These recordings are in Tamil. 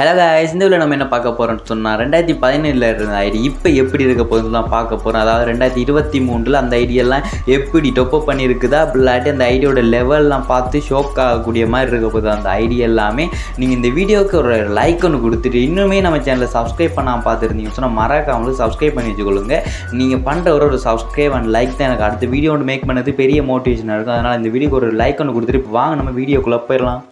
ஹலோ guys இந்த வீடியோ நம்ம என்ன பார்க்க போகிறோம்னு சொன்னால் ரெண்டாயிரத்தி பதினேழில் இருந்த ஐடி இப்போ எப்படி இருக்க போகுதுன்னு தான் பார்க்க போகிறோம் அதாவது ரெண்டாயிரத்தி இருபத்தி மூணில் அந்த ஐடியெல்லாம் எப்படி டொப்பப் பண்ணியிருக்குதா இல்லாட்டி அந்த ஐடியோட லெவல்லாம் பார்த்து ஷோக் ஆகக்கூடிய மாதிரி இருக்க போகுது அந்த ஐடி எல்லாமே நீங்கள் இந்த வீடியோவுக்கு ஒரு லைக் ஒன்று கொடுத்துட்டு இன்னுமே நம்ம சேனலை சப்ஸ்கிரைப் பண்ணாமல் பார்த்துருந்தீங்க சொன்னால் மறக்காமலும் சப்ஸ்கிரைப் பண்ணி வச்சுக்கொள்ளுங்க நீங்கள் பண்ணுற ஒரு ஒரு சப்ஸ்கிரைப் அண்ட் லைக் தான் எனக்கு அடுத்த வீடியோ ஒன்று மேக் பண்ணது பெரிய மோட்டிவேஷனாக இருக்கும் அதனால் இந்த வீடியோக்கு ஒரு லைக் ஒன்று கொடுத்துட்டு இப்போ வாங்க நம்ம வீடியோக்குள்ளே போயிடலாம்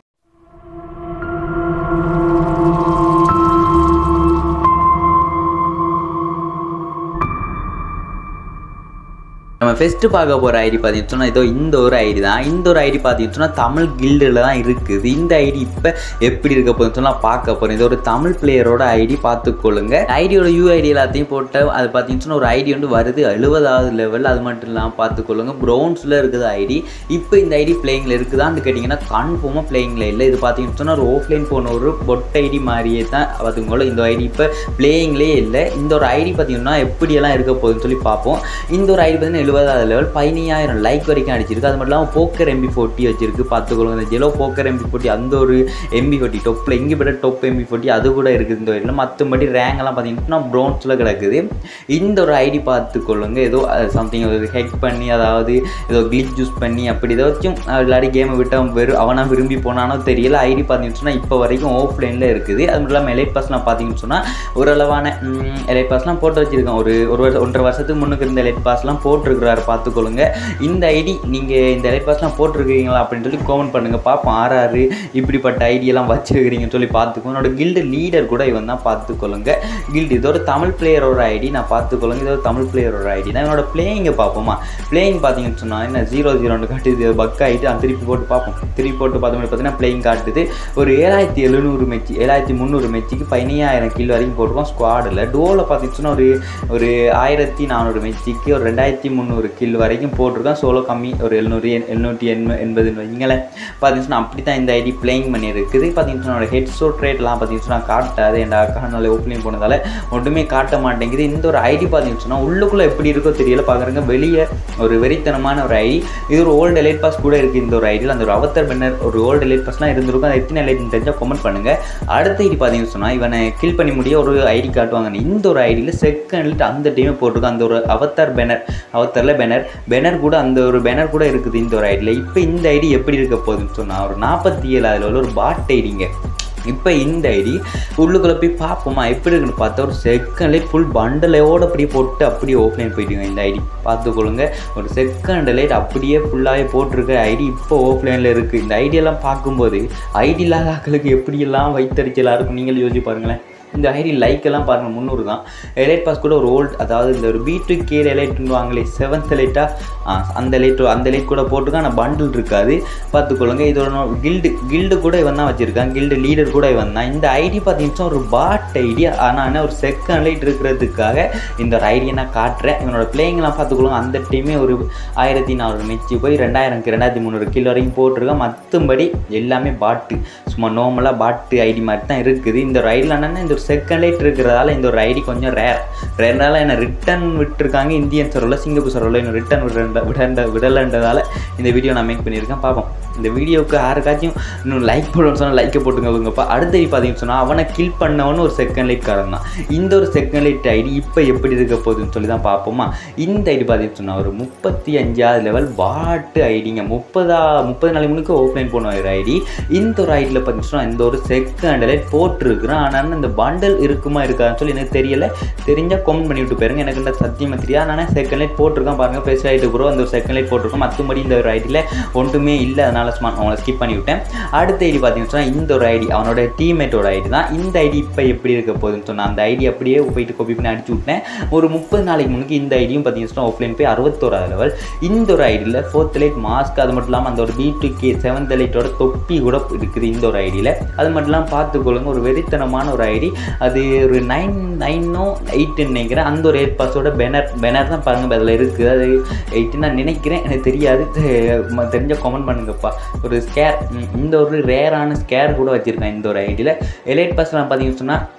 நம்ம ஃபஸ்ட்டு பார்க்க போகிற ஐடி பார்த்தீங்கன்னு சொன்னால் இதோ இந்த ஒரு ஐடி தான் இந்த ஒரு ஐடி பார்த்தீங்கன்னு சொன்னால் தமிழ் கில்டில் தான் இருக்குது இந்த ஐடி இப்போ எப்படி இருக்க போகுதுன்னு சொன்னால் பார்க்க போகிறோம் இது ஒரு தமிழ் பிளேயரோட ஐடி பார்த்துக்கொள்ளுங்க ஐடியோட யூஐடி எல்லாத்தையும் போட்டு அது பார்த்தீங்கன்னு சொன்னால் ஒரு ஐடி வந்து வருது எழுபதாவது லெவல் அது மட்டும் இல்லாமல் பார்த்துக்கொள்ளுங்க ப்ரௌன்ஸில் இருக்குது ஐடி இப்போ இந்த ஐடி பிளேயிங்கில் இருக்குதான்னு கேட்டிங்கன்னா கன்ஃபார்மாக பிளேயிங்கில் இல்லை இது பார்த்தீங்கன்னு சொன்னால் ஒரு ஆஃப்லைன் போன ஒரு பொட் ஐடி மாதிரியே தான் பார்த்துக்கோங்க இந்த ஐடி இப்போ பிளேயிங்லேயே இல்லை இந்த ஒரு ஐடி பார்த்தீங்கன்னா எப்படியெல்லாம் இருக்க போகுதுன்னு சொல்லி பார்ப்போம் இந்த ஒரு ஐடி பார்த்தீங்கன்னா எழுபதாவது லெவல் பதினையாயிரம் லைக் வரைக்கும் அடிச்சிருக்கு அது மட்டும் இல்லாமல் போக்கர் எம்பி ஃபோர்ட்டி வச்சிருக்கு பார்த்துக்கொள்ளுங்க இந்த ஜெலோ போக்கர் எம்பி ஃபோர்ட்டி அந்த ஒரு எம்பி ஃபோர்ட்டி டொப்பில் இங்கே விட டொப் எம்பி ஃபோர்ட்டி அது கூட இருக்குது இந்த வரையில் மற்றபடி ரேங்கெல்லாம் பார்த்தீங்கன்னா ப்ரௌன்ஸில் கிடக்குது இந்த ஒரு ஐடி பார்த்துக்கொள்ளுங்க ஏதோ சம்திங் ஒரு ஹெக் பண்ணி அதாவது ஏதோ கிளிச் யூஸ் பண்ணி அப்படி ஏதாச்சும் விளையாடி கேமை விட்டு அவன் வெறும் அவனா விரும்பி போனானோ தெரியல ஐடி பார்த்தீங்கன்னு சொன்னால் இப்போ வரைக்கும் ஆஃப்லைனில் இருக்குது அது மட்டும் இல்லாமல் எலைட் பாஸ்லாம் பார்த்தீங்கன்னு சொன்னால் ஓரளவான எலைட் பாஸ்லாம் போட்டு வச்சுருக்கேன் ஒரு ஒரு வருஷம் ஒன்றரை வருஷத்துக்கு முன்னுக்கு இருந்த எலைட் பாஸ்லாம் போட்டிருக்கிறாரு பார்த்துக்கொள்ளுங்க இந்த ஐடி நீங்கள் இந்த எலைட் பாஸ்லாம் போட்டிருக்கீங்களா அப்படின்னு சொல்லி கமெண்ட் பண்ணுங்கள் பார்ப்போம் ஆறு ஆறு இப்படிப்பட்ட ஐடியெல்லாம் வச்சுருக்கிறீங்கன்னு சொல்லி பார்த்துக்கோ என்னோட கில்டு லீடர் கூட இவன் தான் பார்த்துக்கொள்ளுங்க கில்டு இது ஒரு தமிழ் பிளேயரோட ஐடி நான் பார்த்துக்கொள்ளுங்க இது ஒரு தமிழ் பிளேயரோட ஐடி தான் என்னோட பிளேயிங்கை பார்ப்போமா பிளேயிங் பார்த்தீங்கன்னு சொன்னால் என்ன ஜீரோ ஜீரோன்னு காட்டுது பக் ஆகிட்டு அந்த திருப்பி போட்டு பார்ப்போம் திருப்பி போட்டு பார்த்தோம்னா பார்த்தீங்கன்னா பிளேயிங் காட்டுது ஒரு ஏழாயிரத்தி எழுநூறு மெச்சி ஏழாயிரத்தி முந்நூறு மெச்சிக்கு பதினையாயிரம் கில் வரைக்கும் போட்டிருக்கோம் ஸ்குவாடில் டோவில் பார்த்துச்சுன்னா ஒரு ஒரு ஆயிரத்தி நானூறு மெச்சிக்கு ஒரு ரெண்டாயிரத்தி முந்நூறு கில் வரைக்கும் போட்டிருக்கோம் சோலோ கம்மி ஒரு எழுநூறு எழுநூற்றி எண்பது எண்பதுன்னு வைங்களேன் பார்த்தீங்கன்னா அப்படி தான் இந்த ஐடி பிளேயிங் பண்ணியிருக்குது பார்த்தீங்கன்னா ஹெட் ஷோட் ரேட்லாம் பார்த்தீங்கன்னா காட்டாது என் அக்கானால ஓப்பனிங் போனதால் ஒன்றுமே காட்ட மாட்டேங்குது இந்த ஒரு ஐடி பார்த்தீங்கன்னா உள்ளுக்குள்ளே எப்படி இருக்கோ தெரியல பார்க்குறங்க வெளியே ஒரு வெறித்தனமான ஒரு ஐடி இது ஒரு ஓல்டு எலைட் பாஸ் கூட இருக்குது இந்த ஒரு ஐடியில் அந்த ஒரு அவத்தர் பென்னர் ஒரு ஓல்டு எலைட் பாஸ்லாம் இருந்திருக்கும் அது எத்தனை எலைட்னு தெரிஞ்சால் கமெண்ட் பண்ணுங்கள் அடுத்த ஐடி பார்த்தீங்கன்னு சொன்னால் இவனை கில் பண்ணி முடிய ஒரு ஐடி காட்டுவாங்க இந்த ஒரு ஐடியில் செகண்ட் அந்த டைமே போட்டிருக்கோம் அந்த ஒரு அவத்தார் பேனர் அவத்தாரில் பேனர் பேனர் கூட அந்த ஒரு பேனர் கூட இருக்குது இந்த ஒரு ஐடியில் இப்போ இந்த ஐடி எப்படி இருக்க போகுதுன்னு சொன்னால் ஒரு நாற்பத்தி ஏழு அதில் உள்ள ஒரு பாட் ஐடிங்க இப்போ இந்த ஐடி உள்ளுக்குள்ளே போய் பார்ப்போமா எப்படி இருக்குன்னு பார்த்தா ஒரு செகண்ட்லேயே ஃபுல் பண்டலையோடு அப்படியே போட்டு அப்படியே ஓப்பன் போயிடுங்க இந்த ஐடி பார்த்துக்கொள்ளுங்க ஒரு செகண்ட் லைட் அப்படியே ஃபுல்லாகவே போட்டிருக்க ஐடி இப்போ ஓஃப்லைனில் இருக்குது இந்த ஐடியெல்லாம் பார்க்கும்போது ஐடி இல்லாத ஆக்களுக்கு எப்படியெல்லாம் வைத்தறிச்சலாக இருக்கும் நீங்கள் யோசிச்சு பாருங்களேன் இந்த ஐடி லைக் எல்லாம் பாருங்கள் முந்நூறு தான் எலைட் பாஸ் கூட ஒரு ஓல்ட் அதாவது இந்த ஒரு பி டு கே எலைட்னு வாங்களே செவன்த் எலைட்டாக அந்த லைட் அந்த லைட் கூட போட்டுருக்கா ஆனால் பண்டில் இருக்காது பார்த்துக்கொள்ளுங்க இதோட கில்டு கில்டு கூட இவன் தான் வச்சுருக்கான் கில்டு லீடர் கூட இவன் தான் இந்த ஐடி பார்த்தீங்கன்னா ஒரு பாட் ஐடி ஆனால் என்ன ஒரு செகண்ட் லைட் இருக்கிறதுக்காக இந்த ஒரு ஐடியை நான் காட்டுறேன் இவனோட பிளேயிங்லாம் பார்த்துக்கொள்ளுங்க அந்த டைமே ஒரு ஆயிரத்தி நானூறு மெச்சு போய் ரெண்டாயிரம் ரெண்டாயிரத்தி முந்நூறு கிலோ வரைக்கும் போட்டிருக்கான் மற்றபடி எல்லாமே பாட்டு சும்மா நார்மலாக பாட்டு ஐடி மாதிரி தான் இருக்குது இந்த ஒரு ஐடியில் என்னென்னா இந்த ஒரு செகண்ட் லைட் இருக்கிறதால இந்த ஒரு ஐடி கொஞ்சம் ரேர் ரேர்னால என்ன ரிட்டன் விட்டுருக்காங்க இந்தியன் சர்வில் சிங்கப்பூர் சர்வில் இன்னும் ரிட்டன் விட விட விடலைன்றதால இந்த வீடியோ நான் மேக் பண்ணியிருக்கேன் பார்ப்போம் இந்த வீடியோவுக்கு யாருக்காச்சும் இன்னும் லைக் போடணும்னு சொன்னால் லைக்கை போட்டுங்கப்பா அடுத்த ஐடி பார்த்தீங்கன்னு சொன்னால் அவனை கில் பண்ணவனு ஒரு செகண்ட் லைட் காரன் தான் இந்த ஒரு செகண்ட் லைட் ஐடி இப்போ எப்படி இருக்க போகுதுன்னு சொல்லி தான் பார்ப்போமா இந்த ஐடி பார்த்தீங்கன்னு சொன்னால் ஒரு முப்பத்தி அஞ்சாவது லெவல் வாட்டு ஐடிங்க முப்பதா முப்பது நாளைக்கு முன்னுக்கு ஓப்பன் போன ஒரு ஐடி இந்த ஒரு ஐடியில் பார்த்தீங்கன்னா இந்த ஒரு செகண்ட் லைட் போட்டிருக்கிறேன் ஆனால் இந்த பண்டல் இருக்குமா இருக்காதுன்னு சொல்லி எனக்கு தெரியல தெரிஞ்சால் கமெண்ட் பண்ணி விட்டு போயிருங்க எனக்கு இந்த சத்தியமாக தெரியாது ஆனால் செகண்ட் லைட் போட்டிருக்கேன் பாருங்கள் ஃபேஸ் லைட்டு ப்ரோ அந்த ஒரு செகண்ட் லைட் போட்டிருக்கோம் மற்றபடி இந்த ஒரு ஐடியில் ஒன்றுமே இல்லை அதனால் சும்மா அவங்கள ஸ்கிப் பண்ணி விட்டேன் அடுத்த ஐடி பார்த்தீங்கன்னா இந்த ஒரு ஐடி அவனோட டீம்மேட்டோட ஐடி தான் இந்த ஐடி இப்போ எப்படி இருக்க போகுதுன்னு சொன்னால் அந்த ஐடி அப்படியே போயிட்டு காப்பி பண்ணி அடிச்சு விட்டேன் ஒரு முப்பது நாளைக்கு முன்னுக்கு இந்த ஐடியும் பார்த்தீங்கன்னா ஆஃப்லைன் போய் அறுபத்தோராது லெவல் இந்த ஒரு ஐடியில் ஃபோர்த் லைட் மாஸ்க் அது மட்டும் இல்லாமல் அந்த ஒரு பி டு கே செவன்த் லைட்டோட தொப்பி கூட இருக்குது இந்த ஒரு ஐடியில் அது மட்டும் இல்லாமல் பார்த்துக்கொள்ளுங்க ஒரு வெறித்தனமான ஒரு ஐடி அது ஒரு நைன் நைனோ எயிட்டுன்னு நினைக்கிறேன் அந்த ஒரு எயிட் பாஸோட பேனர் பேனர் தான் பாருங்கள் அதில் இருக்குது அது எயிட்டுன்னு நான் நினைக்கிறேன் எனக்கு தெரியாது தெரிஞ்ச கமெண்ட் பண்ணுங்கப்பா ஒரு ஸ்கேர் இந்த ஒரு ரேரான ஸ்கேர் கூட வச்சுருக்கேன் இந்த ஒரு ஐடியில் எலைட் பாஸ்லாம் பார்த்தீங்கன்னு சொன்னால்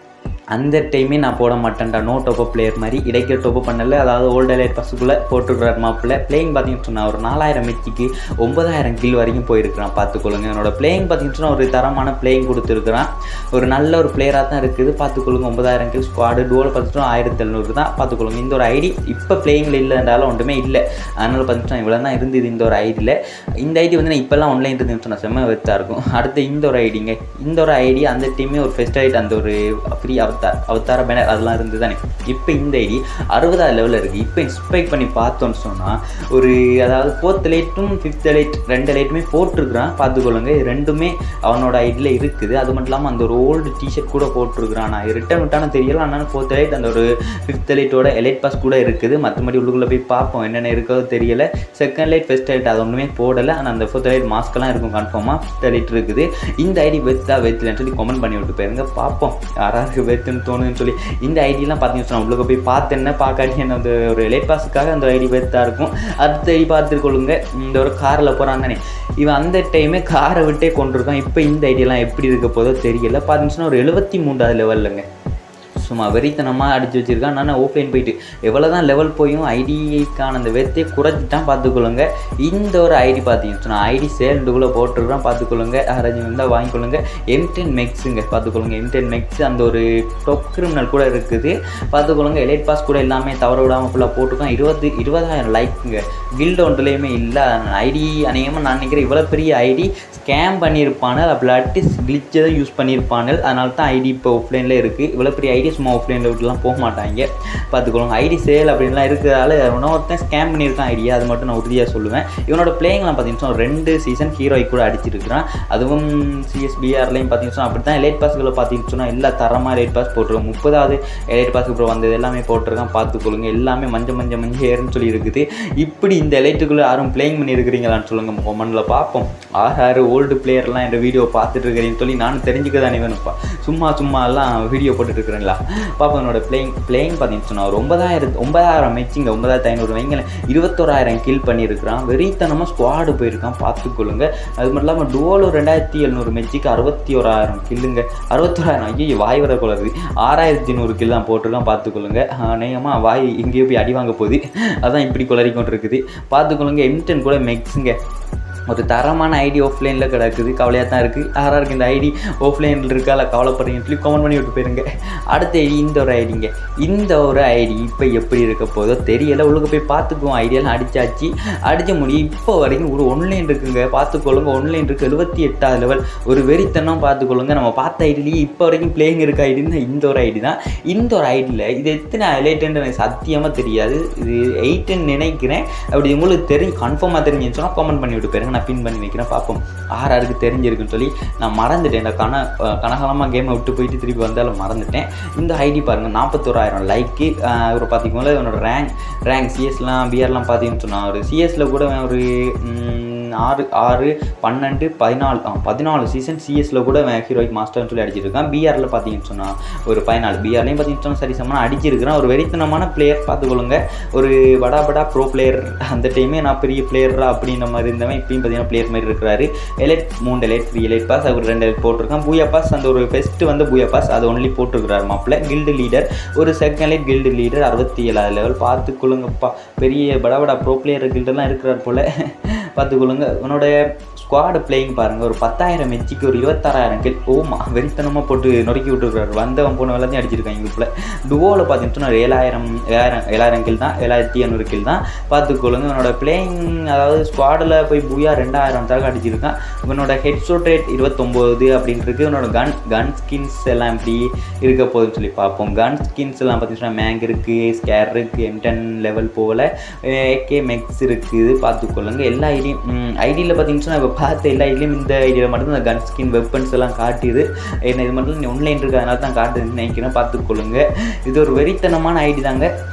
அந்த டைமே நான் போட மாட்டேன்டா நோ டோப்போ பிளேயர் மாதிரி இடைக்கிற டோப்போ பண்ணல அதாவது ஓல்டு லைட் பஸ்ஸுக்குள்ளே போட்டுருக்கிறார் மாப்பிள்ள பிளேயிங் பார்த்தீங்கன்னு சொன்னால் ஒரு நாலாயிரம் மெச்சிக்கு ஒன்பதாயிரம் கில் வரைக்கும் போயிருக்கிறான் பார்த்துக்கொள்ளுங்க என்னோட பிளேயிங் பார்த்தீங்கன்னு சொன்னால் ஒரு தரமான பிளேயிங் கொடுத்துருக்குறான் ஒரு நல்ல ஒரு பிளேயராக தான் இருக்குது பார்த்துக்கொள்ளுங்க ஒன்பதாயிரம் கில் ஸ்குவாடு டோல் பார்த்துட்டு ஆயிரத்தி எழுநூறு தான் பார்த்துக்கொள்ளுங்க இந்த ஒரு ஐடி இப்போ பிளேயிங்கில் இல்லைன்றாலும் ஒன்றுமே இல்லை அதனால் பார்த்துட்டு இவ்வளோ தான் இருந்தது இந்த ஒரு ஐடியில் இந்த ஐடி வந்து நான் இப்போல்லாம் ஆன்லைன் இருந்துன்னு சொன்னால் செம்ம வெத்தாக இருக்கும் அடுத்து இந்த ஒரு ஐடிங்க இந்த ஒரு ஐடி அந்த டீமே ஒரு ஃபெஸ்ட் ஐடி அந்த ஒரு ஃப்ரீ அவத்தார் அவதார பேனர் அதெல்லாம் இருந்து தானே இப்போ இந்த ஐடி அறுபதாயிரம் லெவலில் இருக்குது இப்போ இன்ஸ்பெக்ட் பண்ணி பார்த்தோன்னு சொன்னால் ஒரு அதாவது ஃபோர்த் லைட்டும் ஃபிஃப்த் லைட் ரெண்டு லைட்டுமே போட்டிருக்கிறான் பார்த்துக்கொள்ளுங்க இது ரெண்டுமே அவனோட ஐடியில் இருக்குது அது மட்டும் இல்லாமல் அந்த ஒரு ஓல்டு டிஷர்ட் கூட போட்டிருக்கிறான் நான் ரிட்டர்ன் விட்டானு தெரியல ஆனால் ஃபோர்த் லைட் அந்த ஒரு ஃபிஃப்த் லைட்டோட எலைட் பாஸ் கூட இருக்குது மற்றபடி உள்ளுக்குள்ளே போய் பார்ப்போம் என்னென்ன இருக்கோ தெரியல செகண்ட் லைட் ஃபஸ்ட் லைட் அது ஒன்றுமே போடலை ஆனால் அந்த ஃபோர்த் லைட் மாஸ்க்கெல்லாம் இருக்கும் கன்ஃபார்மாக ஃபிஃப்த் லைட் இருக்குது இந்த ஐடி வெத்தா வெத்தலன்னு சொல்லி கமெண்ட் பண்ணி விட்டு போயிருங்க பார்ப்போம் யாராருக்கு வெத்துன்னு தோணுதுன்னு சொல்லி இந்த ஐடியெலாம் பார்த்தீங்கன்னு சொன்னால் உள்ளுக்கு போய் பார்த்தேன்னா பார்க்காட்டி என்ன அந்த ஒரு லைட் பாஸுக்காக அந்த ஐடி வெத்தா இருக்கும் அடுத்த ஐடி பார்த்துக்கொள்ளுங்க இந்த ஒரு காரில் போகிறான் தானே இவன் அந்த டைமே காரை விட்டே கொண்டிருக்கான் இப்போ இந்த ஐடியெல்லாம் எப்படி இருக்க போதோ தெரியல பார்த்தீங்கன்னா ஒரு எழுபத்தி மூன்றாவது லெவலுங்க சும்மா வெறித்தனமாக அடிச்சு வச்சிருக்கான் நான் ஆஃப்லைன் போயிட்டு எவ்வளோ தான் லெவல் போயும் ஐடிக்கான அந்த வெத்தையை குறைச்சிட்டான் பார்த்துக்கொள்ளுங்க இந்த ஒரு ஐடி பார்த்தீங்கன்னா நான் ஐடி சேல்டுக்குள்ளே போட்டுருக்கான் பார்த்துக்கொள்ளுங்க யாராச்சும் இருந்தால் வாங்கிக்கொள்ளுங்க எம் டென் மெக்ஸுங்க பார்த்துக்கொள்ளுங்க எம் டென் மெக்ஸ் அந்த ஒரு டொப் கிரிமினல் கூட இருக்குது பார்த்துக்கொள்ளுங்க எலைட் பாஸ் கூட எல்லாமே தவற விடாமல் ஃபுல்லாக போட்டிருக்கான் இருபது இருபதாயிரம் லைக்குங்க கில்டு ஒன்றுலேயுமே இல்லை ஐடி அநேகமாக நான் நினைக்கிறேன் இவ்வளோ பெரிய ஐடி ஸ்கேம் பண்ணியிருப்பானல் அப்படி கிளிச்சை தான் யூஸ் பண்ணியிருப்பானல் அதனால தான் ஐடி இப்போ ஆஃப்லைனில் இருக்குது இவ்வளோ பெரிய ஐடி சும்மா ஆஃப்லைனில் விட்டுலாம் போக மாட்டாங்க பார்த்துக்கோங்க ஐடி சேல் அப்படின்லாம் இருக்கிறதால இன்னொருத்தன் ஸ்கேம் பண்ணியிருக்கான் ஐடியா அது மட்டும் நான் உறுதியாக சொல்லுவேன் இவனோட பிளேயிங்லாம் பார்த்தீங்கன்னா ரெண்டு சீசன் ஹீரோய் கூட அடிச்சிருக்கிறான் அதுவும் சிஎஸ்பிஆர்லையும் பார்த்தீங்கன்னா அப்படி தான் எலைட் பாஸ்களை பார்த்தீங்கன்னா எல்லா தரமாக எலைட் பாஸ் போட்டிருக்கோம் முப்பதாவது எலைட் பாஸ்க்கு அப்புறம் வந்தது எல்லாமே போட்டிருக்கான் பார்த்துக்கொள்ளுங்க எல்லாமே மஞ்சள் மஞ்சள் மஞ்சள் ஏறுன்னு சொல்லி இருக்குது இப்படி இந்த எலைட்டுக்குள்ளே யாரும் பிளேயிங் பண்ணியிருக்கிறீங்களான்னு சொல்லுங்கள் கொமெண்டில் பார்ப்போம் ஆறு ஆறு ஓல்டு பிளேயர்லாம் இந்த வீடியோ பார்த்துட்டு இருக்கிறேன்னு சொல்லி நானும் தெரிஞ்சுக்க தானே வேணும்ப்பா சும்மா சும்மா எல்லாம் வீடியோ போட்டுட்டு இருக்கிறேன்ல பாப்பா என்னோட பிளேயிங் பிளேயிங் பார்த்தீங்கன்னு சொன்னால் ஒரு ஒன்பதாயிரத்து ஒன்பதாயிரம் மேட்சிங்க ஒன்பதாயிரத்து ஐநூறு வைங்களேன் இருபத்தோராயிரம் கில் பண்ணியிருக்கிறான் வெறித்தனமாக ஸ்குவாடு போயிருக்கான் பார்த்துக்கொள்ளுங்க அது மட்டும் இல்லாமல் டுவோலோ ரெண்டாயிரத்தி எழுநூறு மெச்சிக்கு அறுபத்தி ஓராயிரம் கில்லுங்க அறுபத்தோராயிரம் ஐயோ வாய் வர குளருது ஆறாயிரத்தி நூறு கில் தான் போட்டிருக்கான் பார்த்துக்கொள்ளுங்க அநேகமாக வாய் எங்கேயோ போய் அடி வாங்க போகுது அதான் இப்படி குளறி கொண்டு இருக்குது பார்த்துக்கொள்ளுங்க எம்டன் கூட மெக்ஸுங்க ஒரு தரமான ஐடி ஆஃப்லைனில் கிடக்குது கவலையாக தான் இருக்குது யாராருக்கு இந்த ஐடி ஆஃப்லைனில் இருக்கா இல்லை கவலைப்படுறீங்கன்னு சொல்லி கமெண்ட் பண்ணி விட்டு போயிருங்க அடுத்த ஐடி இந்த ஒரு ஐடிங்க இந்த ஒரு ஐடி இப்போ எப்படி இருக்க போதோ தெரியலை உள்ளுக்கு போய் பார்த்துக்குவோம் ஐடியெல்லாம் அடிச்சாச்சு அடித்த முடியும் இப்போ வரைக்கும் ஒரு ஒன்லைன் இருக்குங்க பார்த்துக்கொள்ளுங்க ஒன்லைன் இருக்குது எழுபத்தி எட்டாவது லெவல் ஒரு வெறித்தனம் பார்த்துக்கொள்ளுங்க நம்ம பார்த்த ஐடிலேயே இப்போ வரைக்கும் பிளேயிங் இருக்க ஐடின்னு இந்த ஒரு ஐடி தான் இந்த ஒரு ஐடியில் இது எத்தனை ஹைலைட்டுன்னு எனக்கு சத்தியமாக தெரியாது இது எயிட்டுன்னு நினைக்கிறேன் அப்படி உங்களுக்கு தெரிஞ்சு கன்ஃபார்மாக தெரிஞ்சுன்னு சொன்னால் கமெண்ட் பண்ணி விட்டு போயிருங்க நான் பின் பண்ணி வைக்கிறேன் பார்ப்போம் ஆறு ஆருக்கு தெரிஞ்சிருக்குன்னு சொல்லி நான் மறந்துட்டேன் இந்த கன கனகாலமாக கேமை விட்டு போயிட்டு திருப்பி வந்தாலும் மறந்துட்டேன் இந்த ஐடி பாருங்கள் நாற்பத்தோராயிரம் லைக்கு ஒரு பார்த்திங்கன்னா இவனோட ரேங்க் ரேங்க் சிஎஸ்லாம் பிஆர்லாம் பார்த்தீங்கன்னு சொன்னால் ஒரு சிஎஸில் கூட அவன் ஒரு ம், ஆறு ஆறு பன்னெண்டு பதினாலு ஆ, பதினாலு சீசன் சிஎஸ்ல கூட ஹீரோயிக் மாஸ்டர்னு சொல்லி அடிச்சிருக்கான் பிஆரில் பார்த்தீங்கன்னு சொன்னால் ஒரு பதினாலு பிஆர்லையும் பார்த்தீங்கன்னு சொன்னால் சரி சமமாக அடிச்சிருக்கிறான் ஒரு வெறித்தனமான பிளேயர் பார்த்துக்கொள்ளுங்க ஒரு படா படா ப்ரோ பிளேயர் அந்த டைமே நான் பெரிய பிளேயரா அப்படின்ற மாதிரி இருந்தவன் இப்பயும் பார்த்தீங்கன்னா பிளேயர் மாதிரி இருக்கிறாரு எலைட் மூணு எலைட் த்ரீ எலைட் பாஸ் அவர் ரெண்டு எலைட் போட்டிருக்கான் பூயா பாஸ் அந்த ஒரு ஃபெஸ்ட் வந்து பூயா பாஸ் அது ஒன்லி போட்டிருக்கிறார் மாப்பிள்ள கில்டு லீடர் ஒரு செகண்ட் லைட் கில்டு லீடர் அறுபத்தி ஏழாவது லெவல் பார்த்துக்கொள்ளுங்கப்பா பெரிய படா படா ப்ரோ பிளேயர் கில்டெல்லாம் இருக்கிறார் போல் பார்த்துக்கொள்ளுங்க உன்னோட ஸ்குவாடு பிளேயிங் பாருங்கள் ஒரு பத்தாயிரம் மெச்சிக்கு ஒரு இருபத்தாறாயிரம் கில் ஓமா வெறித்தனமாக போட்டு நொறுக்கி விட்டுருக்காரு வந்தவன் போன எல்லாத்தையும் அடிச்சிருக்காங்க இதுக்குள்ள டுவோவில் பார்த்தீங்கன்னா ஒரு ஏழாயிரம் ஏழாயிரம் ஏழாயிரம் கில் தான் ஏழாயிரத்தி இரநூறு கில் தான் பார்த்துக்கொள்ளுங்க உன்னோட பிளேயிங் அதாவது ஸ்குவாடில் போய் பூயா ரெண்டாயிரம் தரக அடிச்சிருக்கான் உன்னோட ஹெட் ஷோட் ரேட் இருபத்தொம்போது அப்படின்ட்டு இருக்கு உன்னோட கன் கன் ஸ்கின்ஸ் எல்லாம் எப்படி இருக்க போகுதுன்னு சொல்லி பார்ப்போம் கன் ஸ்கின்ஸ் எல்லாம் பார்த்தீங்கன்னா மேங் இருக்குது ஸ்கேர் இருக்குது எம்டன் லெவல் போல் ஏகே மெக்ஸ் இருக்குது பார்த்துக்கொள்ளுங்க எல்லா ஐடியும் ஐடியில் பார்த்தீங்கன்னா இப்போ பார்த்த எல்லா ஐடியிலையும் இந்த ஐடியில் மட்டும் இந்த கன் ஸ்கின் வெப்பன்ஸ் எல்லாம் காட்டுது என்ன இது மட்டும் ஒன்லைன் இருக்கு அதனால தான் காட்டுதுன்னு நினைக்கிறேன் பார்த்துக்கொள்ளுங்க இது ஒரு வெறித்தனமான ஐடி தாங்க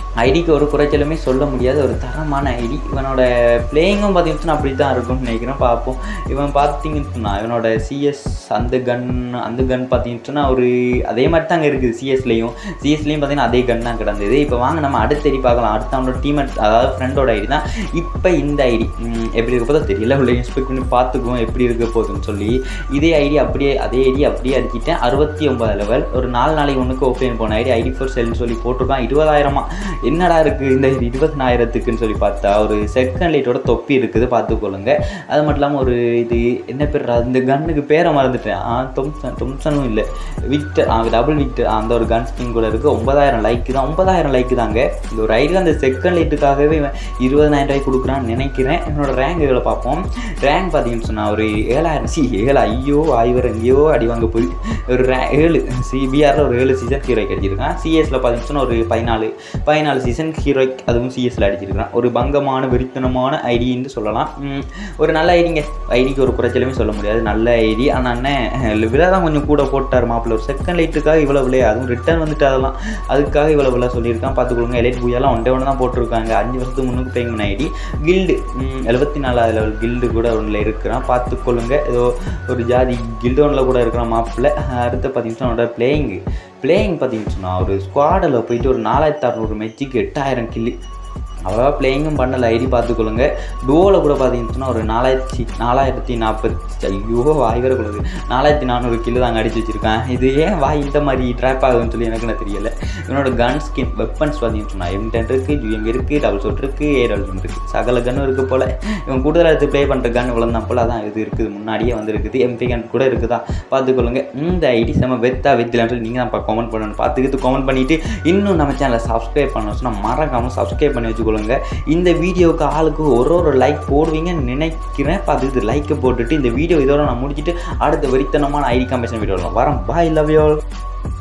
ஐடிக்கு ஒரு குறைச்சலுமே சொல்ல முடியாத ஒரு தரமான ஐடி இவனோட பிளேயிங்கும் பார்த்தீங்கன்னா அப்படி தான் இருக்கும்னு நினைக்கிறேன் பார்ப்போம் இவன் பார்த்தீங்கன்னு சொன்னா இவனோட சிஎஸ் அந்த கன் அந்த கன் பார்த்தீங்கன்னா ஒரு அதே மாதிரி தாங்க இருக்குது சிஎஸ்லேயும் சிஎஸ்லேயும் பார்த்தீங்கன்னா அதே கன் தான் கிடந்தது இப்போ வாங்க நம்ம அடுத்த ஐடி பார்க்கலாம் அடுத்த அவனோட டீமேட் அதாவது ஃப்ரெண்டோட ஐடி தான் இப்போ இந்த ஐடி எப்படி இருக்க போதோ தெரியல உள்ள இன்ஸ்பெக்ட் பண்ணி பார்த்துக்குவோம் எப்படி இருக்க போகுதுன்னு சொல்லி இதே ஐடி அப்படியே அதே ஐடி அப்படியே அடிச்சிட்டேன் அறுபத்தி ஒன்பது லெவல் ஒரு நாலு நாளைக்கு ஒன்றுக்கு ஓப்பன் போன ஐடி ஐடி ஃபோர் செல்னு சொல்லி போட்டிருக்கான் இருபதாயிரமா என்னடா இருக்குது இந்த இருபத்தினாயிரத்துக்குன்னு சொல்லி பார்த்தா ஒரு செகண்ட் லைட்டோட தொப்பி இருக்குது பார்த்துக்கொள்ளுங்க அது மட்டும் இல்லாமல் ஒரு இது என்ன பேர் இந்த கன்னுக்கு பேரை மறந்துட்டேன் ஆ தொம்சன் தொம்சனும் இல்லை விக்டர் ஆ டபுள் விக்டர் அந்த ஒரு கன் ஸ்கின் கூட இருக்குது ஒன்பதாயிரம் லைக் தான் ஒன்பதாயிரம் லைக் தாங்க இந்த ஒரு ஐடி அந்த செகண்ட் லைட்டுக்காகவே இவன் இருபதாயிரம் ரூபாய் கொடுக்குறான்னு நினைக்கிறேன் என்னோட ரேங்க் இதில் பார்ப்போம் ரேங்க் பார்த்தீங்கன்னு சொன்னால் ஒரு ஏழாயிரம் சி ஏழு ஐயோ ஆய்வர் எங்கேயோ அடி வாங்க போய் ஒரு ரே ஏழு சிபிஆரில் ஒரு ஏழு சீசன் ஹீரோ அடிச்சிருக்கான் சிஎஸில் பார்த்தீங்கன்னா ஒரு பதினாலு பதினாலு சீசன் ஹீரோ அதுவும் சிஎஸ்ல அடிச்சிருக்கான் ஒரு பங்கமான வெறித்தனமான ஐடின்னு சொல்லலாம் உம், ஒரு நல்ல ஐடிங்க ஐடிக்கு ஒரு குறைச்சலுமே சொல்ல முடியாது நல்ல ஐடி ஆனால் அண்ணன் விலை தான் கொஞ்சம் கூட போட்டார் மாப்பிள்ள ஒரு செகண்ட் லைட்டுக்காக இவ்வளோ விலை அதுவும் ரிட்டர்ன் வந்துட்டு அதெல்லாம் அதுக்காக இவ்வளோ விலை சொல்லியிருக்கான் பார்த்துக்கொள்ளுங்க எலைட் பூயெல்லாம் ஒன்றே ஒன்று தான் போட்டிருக்காங்க அஞ்சு வருஷத்துக்கு முன்னுக்கு பேங்கின ஐடி கில்டு எழுபத்தி நாலாவது லெவல் கில்டு கூட ஒன்றில் இருக்கிறான் பார்த்துக்கொள்ளுங்க ஏதோ ஒரு ஜாதி கில்டு ஒன்றில் கூட இருக்கிறான் மாப்பிள்ள அடுத்து பார்த்தீங்கன்னா அவனோட பிளேயிங்கு பிளேயிங் பார்த்தீங்கன்னு சொன்னால் ஒரு ஸ்குவாடில் போயிட்டு ஒரு நாலாயிரத்தி அறநூறு மெச்சுக்கு எட்டாயிரம் கில்லு அவ்வளோவா பிளேயிங்கும் பண்ணல ஐடி பார்த்துக்கொள்ளுங்க டோவில் கூட பார்த்தீங்கன்னா ஒரு நாலாயிரத்தி நாலாயிரத்தி நாற்பத்தி ஐயோ வாய் வேற கொள்ளுது நாலாயிரத்தி நானூறு கிலோ தாங்க அடிச்சு வச்சிருக்கேன் இது ஏன் வாய் இந்த மாதிரி ட்ராப் ஆகுதுன்னு சொல்லி எனக்கு நான் தெரியல இவனோட கன் ஸ்கின் வெப்பன்ஸ் பார்த்தீங்கன்னு சொன்னால் எம் டென் இருக்குது ஜிஎம் இருக்குது டபுள் ஷோட் இருக்குது ஏ டபுள் இருக்குது சகல கன்னும் இருக்குது போல் இவன் கூடுதலாக எடுத்து ப்ளே பண்ணுற கன் விளந்தான் போல் அதான் இது இருக்குது முன்னாடியே வந்திருக்குது எம்பி கன் கூட இருக்குதா பார்த்துக்கொள்ளுங்க இந்த ஐடி செம்ம வெத்தா வெத்திலான்னு சொல்லி நீங்கள் தான் கமெண்ட் பண்ணணும் பார்த்துக்கிட்டு கமெண்ட் பண்ணிவிட்டு இன்னும் நம்ம சேனலை சப்ஸ்கிரைப் பண்ண சொன்னால் மறக்காமல் சப்ஸ்கிரைப் பண்ணி வச்சுக்கொள்ளுங்க இந்த வீடியோவுக்கு ஆளுக்கு ஒரு ஒரு லைக் போடுவீங்கன்னு நினைக்கிறேன் பார்த்துக்கிட்டு லைக்கை போட்டுட்டு இந்த வீடியோ இதோட நான் முடிச்சுட்டு அடுத்த வெறித்தனமான ஐடி காம்பேஷன் வீடியோ வரேன் பாய் லவ் யூ ஆல்